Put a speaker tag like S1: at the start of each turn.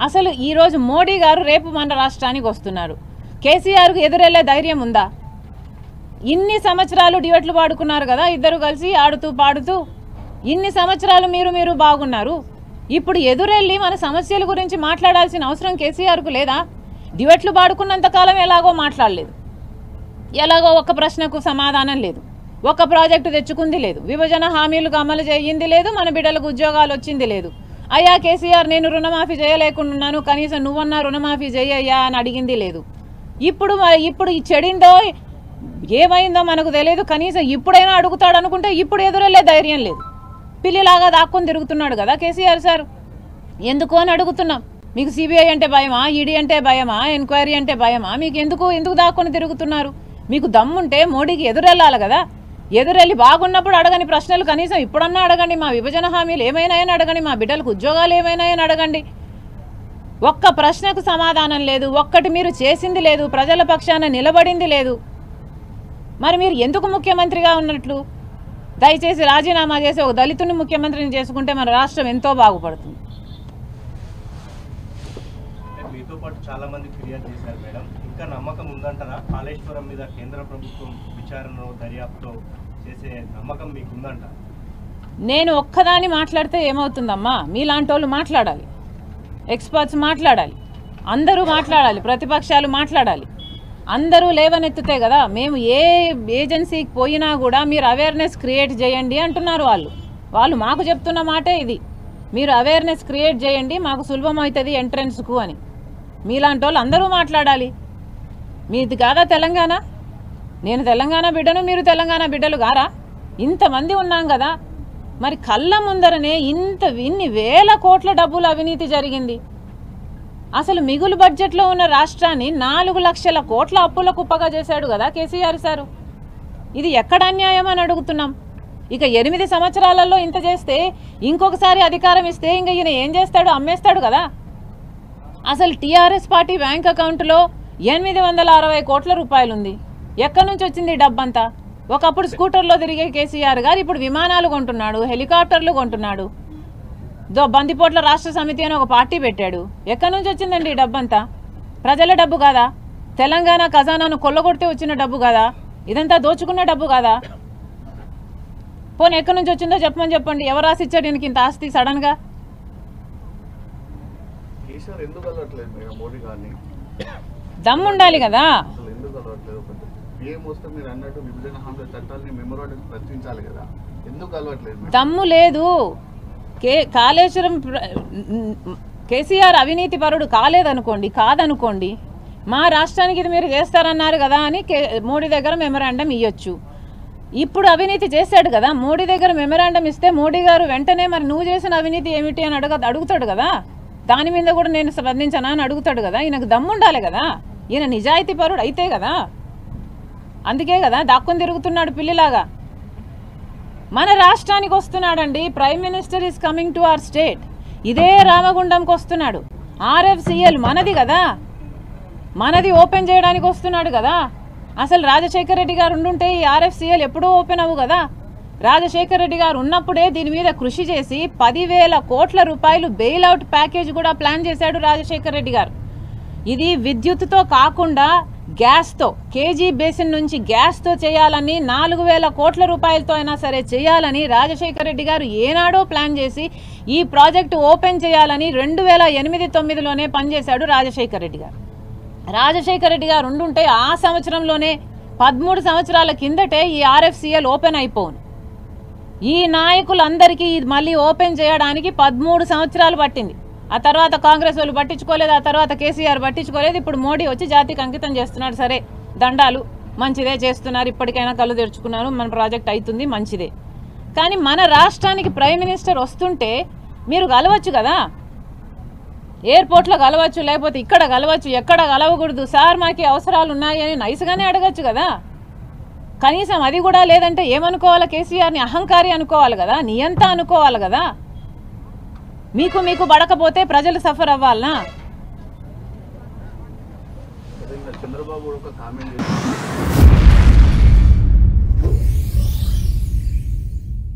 S1: అసలు ఈరోజు మోడీ గారు రేపు మన రాష్ట్రానికి వస్తున్నారు కేసీఆర్కు ఎదురెళ్లే ధైర్యం ఉందా ఇన్ని సంవత్సరాలు డివెట్లు పాడుకున్నారు కదా ఇద్దరు కలిసి ఆడుతూ పాడుతూ ఇన్ని సంవత్సరాలు మీరు మీరు బాగున్నారు ఇప్పుడు ఎదురెళ్ళి మన సమస్యల గురించి మాట్లాడాల్సిన అవసరం కేసీఆర్కు లేదా డివెట్లు పాడుకున్నంత కాలం ఎలాగో మాట్లాడలేదు ఎలాగో ఒక ప్రశ్నకు సమాధానం లేదు ఒక ప్రాజెక్టు తెచ్చుకుంది లేదు విభజన హామీలకు అమలు చేయింది లేదు మన బిడ్డలకు ఉద్యోగాలు వచ్చింది లేదు అయ్యా కేసీఆర్ నేను రుణమాఫీ చేయలేకుండా ఉన్నాను కనీసం నువ్వన్నా రుణమాఫీ చేయయ్యా అని అడిగింది లేదు ఇప్పుడు మ- ఇప్పుడు ఈ చెడిందో ఏమైందో మనకు తెలియదు కనీసం ఇప్పుడైనా అడుగుతాడు అనుకుంటే ఇప్పుడు ఎదురెళ్ళే ధైర్యం లేదు పిల్లిలాగా దాక్కొని తిరుగుతున్నాడు కదా కేసీఆర్ సార్ ఎందుకు అని అడుగుతున్నాం మీకు సిబిఐ అంటే భయమా ఈడీ అంటే భయమా ఎంక్వైరీ అంటే భయమా మీకు ఎందుకు ఎందుకు దాక్కొని తిరుగుతున్నారు మీకు దమ్ముంటే మోడీకి ఎదురెళ్ళాలి కదా ఎదురెళ్ళి బాగున్నప్పుడు అడగని ప్రశ్నలు కనీసం ఇప్పుడన్నా అడగండి మా విభజన హామీలు ఏమైనాయని అడగండి మా బిడ్డలకు ఉద్యోగాలు ఏమైనాయని అడగండి ఒక్క ప్రశ్నకు సమాధానం లేదు ఒక్కటి మీరు చేసింది లేదు ప్రజల పక్షాన నిలబడింది లేదు మరి మీరు ఎందుకు ముఖ్యమంత్రిగా ఉన్నట్లు దయచేసి రాజీనామా చేసి ఒక దళితుని ముఖ్యమంత్రిని చేసుకుంటే మన రాష్ట్రం ఎంతో బాగుపడుతుంది
S2: అంటే మీతో పాటు చాలా మంది ఫిర్యాదు చేశారు మేడం ఇంకా నమ్మకం ఉందంటారా కాళేశ్వరం మీద కేంద్ర ప్రభుత్వం విచారణ దర్యాప్తు చేసే నమ్మకం మీకు ఉందంట
S1: నేను ఒక్కదాన్ని మాట్లాడితే ఏమవుతుందమ్మా మీలాంటి వాళ్ళు మాట్లాడాలి ఎక్స్పర్ట్స్ మాట్లాడాలి అందరూ మాట్లాడాలి ప్రతిపక్షాలు మాట్లాడాలి అందరూ లేవనెత్తితే కదా మేము ఏ ఏజెన్సీకి పోయినా కూడా మీరు అవేర్నెస్ క్రియేట్ చేయండి అంటున్నారు వాళ్ళు వాళ్ళు మాకు చెప్తున్న మాటే ఇది మీరు అవేర్నెస్ క్రియేట్ చేయండి మాకు సులభం అవుతుంది ఎంట్రన్స్కు అని మీలాంటి వాళ్ళు అందరూ మాట్లాడాలి మీది కాదా తెలంగాణ నేను తెలంగాణ బిడ్డను మీరు తెలంగాణ బిడ్డలు గారా ఇంతమంది ఉన్నాం కదా మరి కళ్ళ ముందరనే ఇంత ఇన్ని వేల కోట్ల డబ్బులు అవినీతి జరిగింది అసలు మిగులు బడ్జెట్లో ఉన్న రాష్ట్రాన్ని నాలుగు లక్షల కోట్ల అప్పుల కుప్పగా చేశాడు కదా కేసీఆర్ సారు ఇది ఎక్కడ అన్యాయం అని అడుగుతున్నాం ఇక ఎనిమిది సంవత్సరాలలో ఇంత చేస్తే ఇంకొకసారి అధికారం ఇస్తే ఇంక ఈయన ఏం చేస్తాడు అమ్మేస్తాడు కదా అసలు టీఆర్ఎస్ పార్టీ బ్యాంక్ అకౌంట్లో ఎనిమిది వందల అరవై కోట్ల రూపాయలు ఉంది ఎక్కడి నుంచి వచ్చింది ఈ డబ్బంతా ఒకప్పుడు స్కూటర్లో తిరిగే కేసీఆర్ గారు ఇప్పుడు విమానాలు కొంటున్నాడు హెలికాప్టర్లు కొంటున్నాడు దో బందిపోట్ల రాష్ట్ర సమితి అని ఒక పార్టీ పెట్టాడు ఎక్కడి నుంచి వచ్చిందండి ఈ డబ్బంతా ప్రజల డబ్బు కాదా తెలంగాణ ఖజానాను కొల్లగొడితే వచ్చిన డబ్బు కాదా ఇదంతా దోచుకున్న డబ్బు కాదా పోనీ ఎక్కడి నుంచి వచ్చిందో చెప్పమని చెప్పండి ఎవరు రాసిచ్చాడు ఈయనకి ఇంత ఆస్తి సడన్గా
S3: కేసీఆర్ ఎందుకు అలవట్లేదు మేడం మోడీ గారిని
S1: దమ్ము ఉండాలి కదా
S3: అసలు ఎందుకు అలవట్లేదు ఒకటి పిఎం వస్తే మీరు అన్నట్టు విభజన హామీల చట్టాలని మెమోరాండం ప్రచురించాలి కదా ఎందుకు అలవట్లేదు మేడం
S1: దమ్ము లేదు కే కాళేశ్వరం ప్ర- కేసీఆర్ అవినీతి పరుడు కాలేదనుకోండి కాదనుకోండి మా రాష్ట్రానికి ఇది మీరు చేస్తారన్నారు కదా అని కే మోడీ దగ్గర మెమరాండం ఇవ్వచ్చు ఇప్పుడు అవినీతి చేశాడు కదా మోడీ దగ్గర మెమరాండం ఇస్తే మోడీ గారు వెంటనే మరి నువ్వు చేసిన అవినీతి ఏమిటి అని అడగ అడుగుతాడు కదా దాని మీద కూడా నేను స్పందించనా అని అడుగుతాడు కదా ఈయనకు దమ్ము ఉండాలి కదా ఈయన నిజాయితీ పరుడు అయితే కదా అందుకే కదా దాక్కుని తిరుగుతున్నాడు పిల్లిలాగా మన రాష్ట్రానికి వస్తున్నాడండి prime minister is coming to our state ఇదే రామగుండంకి వస్తున్నాడు ఆర్ఎఫ్సిఎల్ మనది కదా మనది ఓపెన్ చేయడానికి వస్తున్నాడు కదా అసలు రాజశేఖర రెడ్డి గారు ఉండుంటే ఈ ఆర్ఎఫ్సిఎల్ ఎప్పుడూ ఓపెన్ అవ్వు కదా రాజశేఖర రెడ్డి గారు ఉన్నప్పుడే దీని మీద కృషి చేసి పదివేల కోట్ల రూపాయలు బెయిల్అవుట్ ప్యాకేజ్ కూడా ప్లాన్ చేశాడు రాజశేఖర రెడ్డి గారు ఇది విద్యుత్తుతో కాకుండా గ్యాస్తో కేజీ బేసిన్ నుంచి గ్యాస్తో చేయాలని నాలుగు వేల కోట్ల రూపాయలతో అయినా సరే చేయాలని రాజశేఖర రెడ్డి గారు ఏనాడో ప్లాన్ చేసి ఈ ప్రాజెక్టు ఓపెన్ చేయాలని రెండు వేల ఎనిమిది తొమ్మిదిలోనే పనిచేశాడు రాజశేఖర రెడ్డి గారు రాజశేఖర రెడ్డి గారు ఉండుంటే ఆ సంవత్సరంలోనే పదమూడు సంవత్సరాల కిందటే ఈ ఆర్ఎఫ్సిఎల్ ఓపెన్ అయిపోను ఈ నాయకులందరికీ ఇది మళ్ళీ ఓపెన్ చేయడానికి పదమూడు సంవత్సరాలు పట్టింది ఆ తర్వాత కాంగ్రెస్ వాళ్ళు పట్టించుకోలేదు ఆ తర్వాత కేసీఆర్ పట్టించుకోలేదు ఇప్పుడు మోడీ వచ్చి జాతికి అంకితం చేస్తున్నాడు సరే దండాలు మంచిదే చేస్తున్నారు ఇప్పటికైనా కళ్ళు తెరుచుకున్నారు మన ప్రాజెక్ట్ అవుతుంది మంచిదే కానీ మన రాష్ట్రానికి ప్రైమ్ మినిస్టర్ వస్తుంటే మీరు కలవచ్చు కదా ఎయిర్పోర్ట్లో కలవచ్చు లేకపోతే ఇక్కడ కలవచ్చు ఎక్కడ కలవకూడదు సార్ మాకు ఈ అవసరాలు ఉన్నాయి అని నైస్గానే అడగచ్చు కదా కనీసం అది కూడా లేదంటే ఏమనుకోవాలి కేసీఆర్ని అహంకారి అనుకోవాలి కదా నియంత అనుకోవాలి కదా మీకు మీకు పడకపోతే ప్రజలు సఫర్ అవ్వాలనా
S3: అదే ఇంకా చంద్రబాబు కూడా ఒక కామెంట్ చేశారు